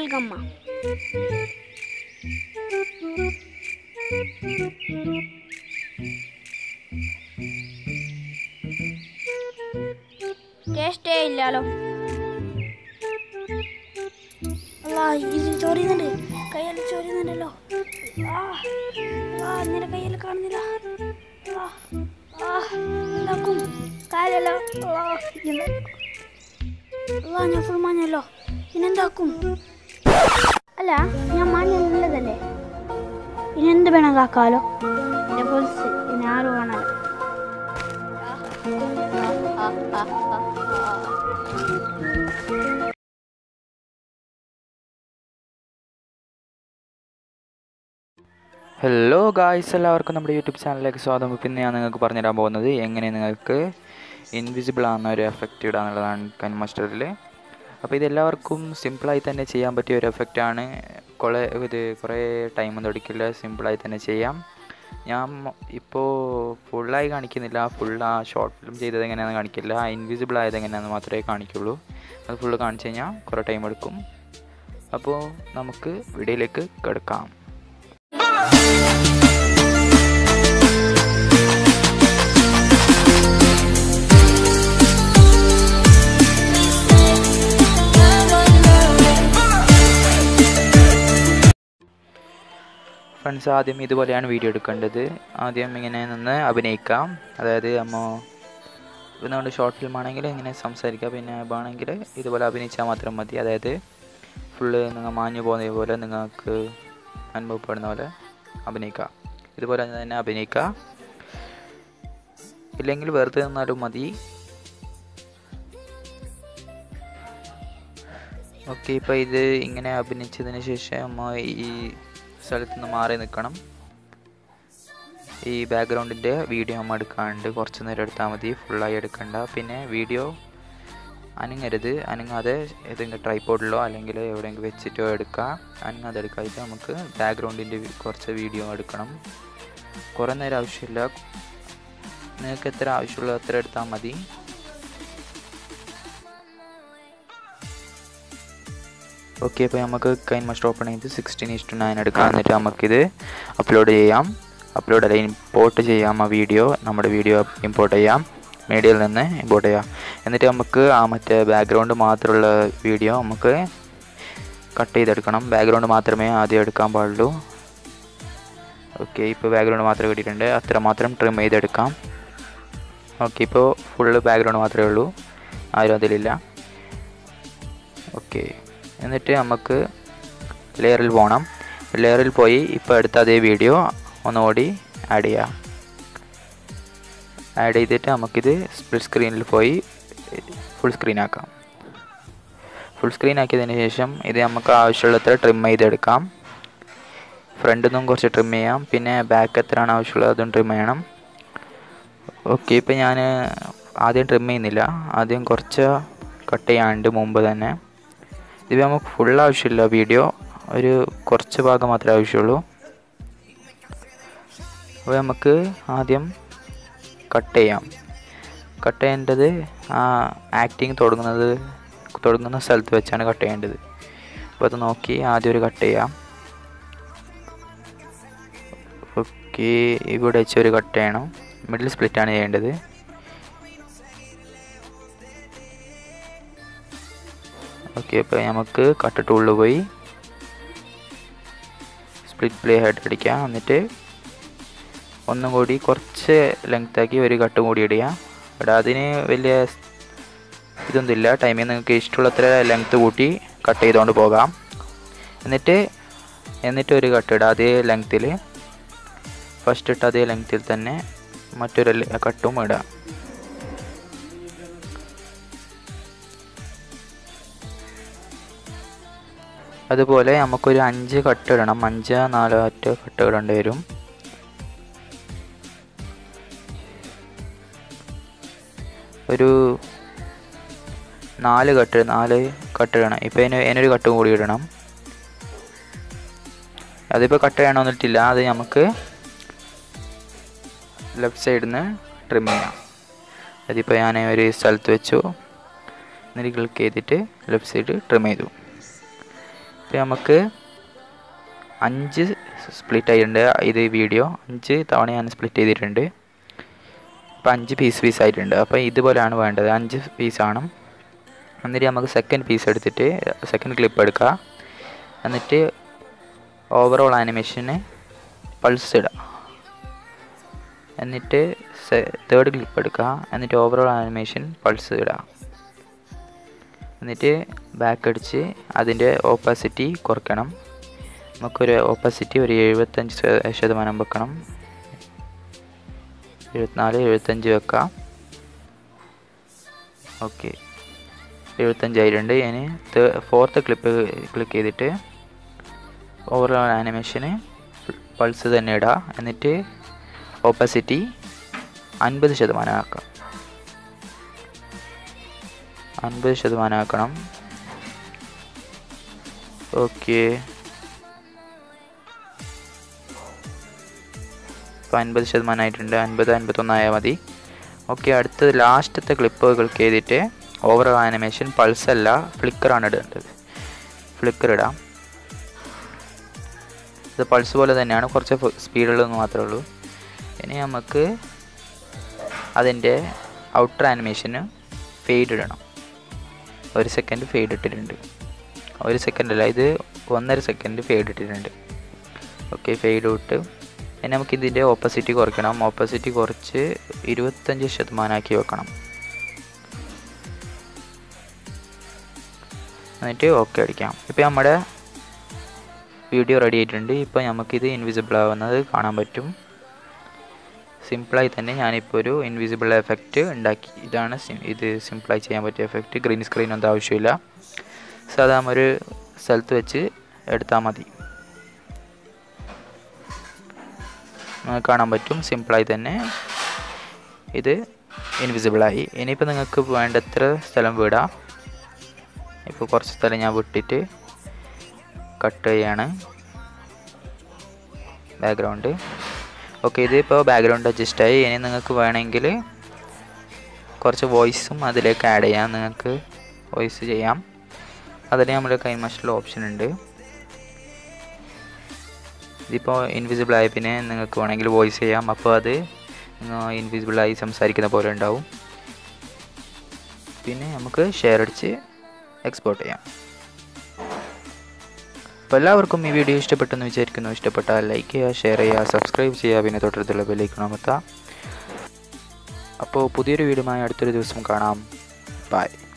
ഗമ്മ ടേസ്റ്റേ ഇല്ലാലോ അല്ലാ ഇത് ചൊറിയുന്നുണ്ട് കയ്യെല്ലാം ചൊറിയുന്നുണ്ടല്ലോ ആ ആ നിന്റെ കയ്യെല്ലാം കാണുന്നില്ല ആ ആ എന്താക്കും കാലല്ലോ ആ ഇന്ന് അല്ലാ ഞാൻ ഫുൾ മാഞ്ഞല്ലോ ഇനെന്താക്കും അല്ല ഞാൻ മാഞ്ഞുള്ളതല്ലേ ഇനി എന്ത് വേണം കാക്കാലോ എൻ്റെ പൊലിസ് ഇനി ആരും കാണാലോ ഹലോ ഗായ്സ് എല്ലാവർക്കും നമ്മുടെ യൂട്യൂബ് ചാനലിലേക്ക് സ്വാഗതം ഇപ്പം ഇന്ന് ഞാൻ നിങ്ങൾക്ക് പറഞ്ഞുതരാൻ പോകുന്നത് എങ്ങനെ നിങ്ങൾക്ക് ഇൻവിസിബിൾ ആകുന്ന ഒരു എഫക്റ്റ് ഇടാന്നുള്ളതാണ് കൻ മാസ്റ്ററിൽ അപ്പോൾ ഇത് എല്ലാവർക്കും സിമ്പിളായി തന്നെ ചെയ്യാൻ പറ്റിയ ഒരു എഫക്റ്റാണ് കുറേ ഇത് കുറേ ടൈം തൊടിക്കില്ല സിമ്പിളായി തന്നെ ചെയ്യാം ഞാൻ ഇപ്പോൾ ഫുള്ളായി കാണിക്കുന്നില്ല ഫുൾ ആ ഷോർട്ട് ഫിലിം ചെയ്തത് എങ്ങനെയാണെന്ന് കാണിക്കില്ല ആ ഇൻവിസിബിൾ ആയത് എങ്ങനെയാണെന്ന് മാത്രമേ കാണിക്കുള്ളൂ അത് ഫുള്ള് കാണിച്ചു കഴിഞ്ഞാൽ കുറേ ടൈം എടുക്കും അപ്പോൾ നമുക്ക് വീഡിയോയിലേക്ക് കിടക്കാം ഫ്രണ്ട്സ് ആദ്യം ഇതുപോലെയാണ് വീഡിയോ എടുക്കേണ്ടത് ആദ്യം ഇങ്ങനെ നിന്ന് അഭിനയിക്കാം അതായത് അമ്മ ഇതുകൊണ്ട് ഷോർട്ട് ഫിലിം ആണെങ്കിൽ ഇങ്ങനെ സംസാരിക്കുക പിന്നെ വേണമെങ്കിൽ ഇതുപോലെ അഭിനയിച്ചാൽ മാത്രം മതി അതായത് ഫുള്ള് നിങ്ങൾ മാഞ്ഞു പോകുന്നത് പോലെ നിങ്ങൾക്ക് അനുഭവപ്പെടുന്ന പോലെ അഭിനയിക്കുക ഇതുപോലെ തന്നെ അഭിനയിക്കുക ഇല്ലെങ്കിൽ വെറുതെ നിന്നാലും മതി ഓക്കെ ഇപ്പോൾ ഇത് ഇങ്ങനെ അഭിനയിച്ചതിന് ശേഷം അമ്മ ഈ സ്ഥലത്ത് നിന്ന് മാറി നിൽക്കണം ഈ ബാക്ക്ഗ്രൗണ്ടിൻ്റെ വീഡിയോ നമ്മൾ എടുക്കാണ്ട് കുറച്ച് നേരം എടുത്താൽ മതി ഫുള്ളായി എടുക്കണ്ട പിന്നെ വീഡിയോ അനങ്ങരുത് അനങ്ങാതെ ഏതെങ്കിലും ട്രൈപ്പോഡിലോ അല്ലെങ്കിൽ എവിടെയെങ്കിലും വെച്ചിട്ടോ എടുക്കുക അനങ്ങാതെ എടുക്കാതെ നമുക്ക് ബാക്ക്ഗ്രൗണ്ടിൻ്റെ കുറച്ച് വീഡിയോ എടുക്കണം കുറേ നേരം ആവശ്യമില്ല നിങ്ങൾക്ക് എത്ര ആവശ്യമുള്ള അത്ര എടുത്താൽ മതി ഓക്കെ അപ്പോൾ നമുക്ക് കൈൻ മസ്റ്റ് ഓപ്പൺ ചെയ്ത് സിക്സ്റ്റീൻ ഇസ്റ്റു നയൻ എടുക്കാം എന്നിട്ട് നമുക്കിത് അപ്ലോഡ് ചെയ്യാം അപ്ലോഡ് അല്ല ഇമ്പോർട്ട് ചെയ്യാം ആ വീഡിയോ നമ്മുടെ വീഡിയോ ഇമ്പോർട്ട് ചെയ്യാം മീഡിയയിൽ നിന്ന് ഇമ്പോർട്ട് ചെയ്യാം എന്നിട്ട് നമുക്ക് ആ മറ്റേ ബാക്ക്ഗ്രൗണ്ട് മാത്രമുള്ള വീഡിയോ നമുക്ക് കട്ട് ചെയ്തെടുക്കണം ബാക്ക്ഗ്രൗണ്ട് മാത്രമേ ആദ്യം എടുക്കാൻ പാടുള്ളൂ ഓക്കെ ഇപ്പോൾ ബാക്ക്ഗ്രൗണ്ട് മാത്രം കിട്ടിയിട്ടുണ്ട് അത്ര മാത്രം ട്രിം ചെയ്തെടുക്കാം ഓക്കെ ഇപ്പോൾ ഫുള്ള് ബാക്ക്ഗ്രൗണ്ട് മാത്രമേ ഉള്ളൂ ആരും അതിലില്ല ഓക്കെ എന്നിട്ട് നമുക്ക് ലെയറിൽ പോകണം ലെയറിൽ പോയി ഇപ്പോൾ എടുത്ത അതേ വീഡിയോ ഒന്നുകൂടി ആഡ് ചെയ്യാം ആഡ് ചെയ്തിട്ട് നമുക്കിത് സ്പ്ലിറ്റ് സ്ക്രീനിൽ പോയി ഫുൾ സ്ക്രീൻ ആക്കാം ഫുൾ സ്ക്രീൻ ആക്കിയതിന് ശേഷം ഇത് നമുക്ക് ആവശ്യമുള്ളത്ര ട്രിം ചെയ്തെടുക്കാം ഫ്രണ്ടിൽ നിന്നും കുറച്ച് ട്രിം ചെയ്യാം പിന്നെ ബാക്ക് എത്രയാണ് ആവശ്യമുള്ളത് അതും ട്രിം ചെയ്യണം ഓക്കെ ഇപ്പം ഞാൻ ആദ്യം ട്രിം ചെയ്യുന്നില്ല ആദ്യം കുറച്ച് കട്ട് ചെയ്യാണ്ട് മുമ്പ് തന്നെ ഇത് നമുക്ക് ഫുൾ ആവശ്യമില്ല വീഡിയോ ഒരു കുറച്ച് ഭാഗം മാത്രമേ ആവശ്യമുള്ളൂ അപ്പോൾ നമുക്ക് ആദ്യം കട്ട് ചെയ്യാം കട്ട് ചെയ്യേണ്ടത് ആ ആക്ടിങ് തുടങ്ങുന്നത് തുടങ്ങുന്ന സ്ഥലത്ത് വെച്ചാണ് കട്ട് ചെയ്യേണ്ടത് അപ്പോൾ അത് നോക്കി ആദ്യം ഒരു കട്ട് ചെയ്യാം ഓക്കെ ഇവിടെ വെച്ച് ഒരു കട്ട് ചെയ്യണം മിഡിൽ സ്പ്ലിറ്റാണ് ചെയ്യേണ്ടത് ഓക്കെ അപ്പോൾ നമുക്ക് കട്ട് ടൂളിൽ പോയി സ്പ്ലിറ്റ് പ്ലേ ഹെഡ് അടിക്കാം എന്നിട്ട് ഒന്നും കൂടി കുറച്ച് ലെങ്താക്കി ഒരു കട്ടും കൂടി ഇടുക ഇവിടെ അതിന് വലിയ ഇതൊന്നുമില്ല ടൈമിൽ നിങ്ങൾക്ക് ഇഷ്ടമുള്ളത്ര ലെങ്ത്ത് കൂട്ടി കട്ട് ചെയ്തുകൊണ്ട് പോകാം എന്നിട്ട് എന്നിട്ട് ഒരു കട്ട് ഇടുക അതേ ലെങ്ത്തിൽ ഫസ്റ്റ് ഇട്ട അതേ ലെങ്ത്തിൽ തന്നെ മറ്റൊരു കട്ടും ഇടുക അതുപോലെ നമുക്കൊരു അഞ്ച് കട്ട് ഇടണം അഞ്ച് നാലോ അറ്റോ കട്ട് ഇടേണ്ടി വരും ഒരു നാല് കട്ട് നാല് കട്ട് ഇടണം ഇപ്പോൾ ഇതിന് ഇതിനൊരു കട്ടും കൂടി ഇടണം അതിപ്പോൾ കട്ട് ചെയ്യണമെന്നിട്ടില്ല അത് നമുക്ക് ലെഫ്റ്റ് സൈഡിൽ നിന്ന് ട്രിം ചെയ്യാം അതിപ്പോൾ ഞാൻ ഒരു സ്ഥലത്ത് വെച്ചു എന്നിട്ട് ക്ലിക്ക് ചെയ്തിട്ട് ലെഫ്റ്റ് സൈഡ് ട്രിം ചെയ്തു ഇപ്പം നമുക്ക് അഞ്ച് സ്പ്ലിറ്റ് ആയിട്ടുണ്ട് ഇത് വീഡിയോ അഞ്ച് തവണ ഞാൻ സ്പ്ലിറ്റ് ചെയ്തിട്ടുണ്ട് അപ്പോൾ അഞ്ച് പീസ് പീസ് ആയിട്ടുണ്ട് അപ്പോൾ ഇതുപോലെയാണ് വേണ്ടത് അഞ്ച് പീസാണ് എന്നിട്ട് നമുക്ക് സെക്കൻഡ് പീസ് എടുത്തിട്ട് സെക്കൻഡ് ക്ലിപ്പ് എടുക്കുക എന്നിട്ട് ഓവറോൾ ആനിമേഷന് പൾസ് ഇടുക എന്നിട്ട് തേർഡ് ക്ലിപ്പ് എടുക്കുക എന്നിട്ട് ഓവറോൾ ആനിമേഷൻ പൾസ് ഇടുക എന്നിട്ട് ബാക്ക് അടിച്ച് അതിൻ്റെ ഓപ്പോസിറ്റി കുറയ്ക്കണം നമുക്കൊരു ഓപ്പോസിറ്റി ഒരു എഴുപത്തഞ്ച് ശത- ശതമാനം വെക്കണം എഴുപത്തിനാല് എഴുപത്തഞ്ച് വെക്കാം ഓക്കെ എഴുപത്തഞ്ചായിട്ടുണ്ട് ഇനി ഫോർത്ത് ക്ലിപ്പ് ക്ലിക്ക് ചെയ്തിട്ട് ഓവറോൾ ആനിമേഷന് പൾസ് തന്നെ ഇടുക എന്നിട്ട് ഓപ്പോസിറ്റി അൻപത് ശതമാനം ആക്കാം അൻപത് ശതമാനം ആക്കണം ഓക്കെ ഇപ്പോൾ അൻപത് ശതമാനമായിട്ടുണ്ട് അൻപത് അൻപത്തൊന്നായാൽ മതി ഓക്കെ അടുത്തത് ലാസ്റ്റത്തെ ക്ലിപ്പ് ക്ലിക്ക് ചെയ്തിട്ട് ഓവറോൾ ആനിമേഷൻ പൾസ് അല്ല ഫ്ലിക്കറാണ് ഇടേണ്ടത് ഫ്ലിക്കർ ഇടാം ഇത് പൾസ് പോലെ തന്നെയാണ് കുറച്ച് സ്പീഡുള്ളതെന്ന് മാത്രമേ ഉള്ളൂ ഇനി നമുക്ക് അതിൻ്റെ ഔട്ടർ ആനിമേഷന് ഫെയ്ഡ് ഇടണം ഒരു സെക്കൻഡ് ഫെയ്ഡ് ഇട്ടിട്ടുണ്ട് ഒരു സെക്കൻഡ് അല്ല ഇത് ഒന്നര സെക്കൻഡ് ഫെയ്ഡ് ഇട്ടിട്ടുണ്ട് ഓക്കെ ഫെയ്ഡ് ഇട്ട് ഇനി നമുക്ക് ഇതിൻ്റെ ഓപ്പോസിറ്റ് കുറയ്ക്കണം ഓപ്പോസിറ്റ് കുറച്ച് ഇരുപത്തഞ്ച് ശതമാനമാക്കി വെക്കണം എന്നിട്ട് ഓക്കെ അടിക്കാം ഇപ്പോൾ നമ്മുടെ വീഡിയോ റെഡി ആയിട്ടുണ്ട് ഇപ്പോൾ നമുക്കിത് ഇൻവിസിബിൾ ആവുന്നത് കാണാൻ പറ്റും സിമ്പിളായി തന്നെ ഞാനിപ്പോൾ ഒരു ഇൻവിസിബിൾ എഫക്റ്റ് ഉണ്ടാക്കി ഇതാണ് sim- ഇത് സിമ്പിളായി ചെയ്യാൻ പറ്റിയ എഫക്റ്റ് ഗ്രീൻ സ്ക്രീൻ ഒന്നും ആവശ്യമില്ല സാധാരണ ഒരു സ്ഥലത്ത് വെച്ച് എടുത്താൽ മതി നിങ്ങൾക്ക് കാണാൻ പറ്റും സിമ്പിളായി തന്നെ ഇത് ഇൻവിസിബിളായി ഇനിയിപ്പോൾ നിങ്ങൾക്ക് വേണ്ടത്ര സ്ഥലം വിടാം ഇപ്പോൾ കുറച്ച് സ്ഥലം ഞാൻ വിട്ടിട്ട് കട്ട് ചെയ്യാണ് ബാക്ക്ഗ്രൗണ്ട് ഓക്കെ ഇതിപ്പോൾ ബാക്ക്ഗ്രൗണ്ട് അഡ്ജസ്റ്റ് ആയി ഇനി നിങ്ങൾക്ക് വേണമെങ്കിൽ കുറച്ച് വോയിസും അതിലേക്ക് ആഡ് ചെയ്യാം നിങ്ങൾക്ക് വോയിസ് ചെയ്യാം അതിൽ നമ്മുടെ കൈമാസ്റ്റിൽ ഓപ്ഷൻ ഉണ്ട് ഇതിപ്പോൾ ഇൻവിസിബിൾ ആയ പിന്നെ നിങ്ങൾക്ക് വേണമെങ്കിൽ വോയിസ് ചെയ്യാം അപ്പോൾ അത് ഇൻവിസിബിളായി സംസാരിക്കുന്ന പോലെ ഉണ്ടാവും പിന്നെ നമുക്ക് ഷെയർ അടിച്ച് എക്സ്പോർട്ട് ചെയ്യാം അപ്പോൾ എല്ലാവർക്കും ഈ വീഡിയോ ഇഷ്ടപ്പെട്ടെന്ന് വിചാരിക്കുന്നു ഇഷ്ടപ്പെട്ടാൽ ലൈക്ക് ചെയ്യുക ഷെയർ ചെയ്യുക സബ്സ്ക്രൈബ് ചെയ്യുക പിന്നെ തൊട്ടടുത്തുള്ള ബെല്ലൈക്കൺ അമർത്താം അപ്പോൾ പുതിയൊരു വീഡിയോയുമായി അടുത്തൊരു ദിവസം കാണാം ബൈ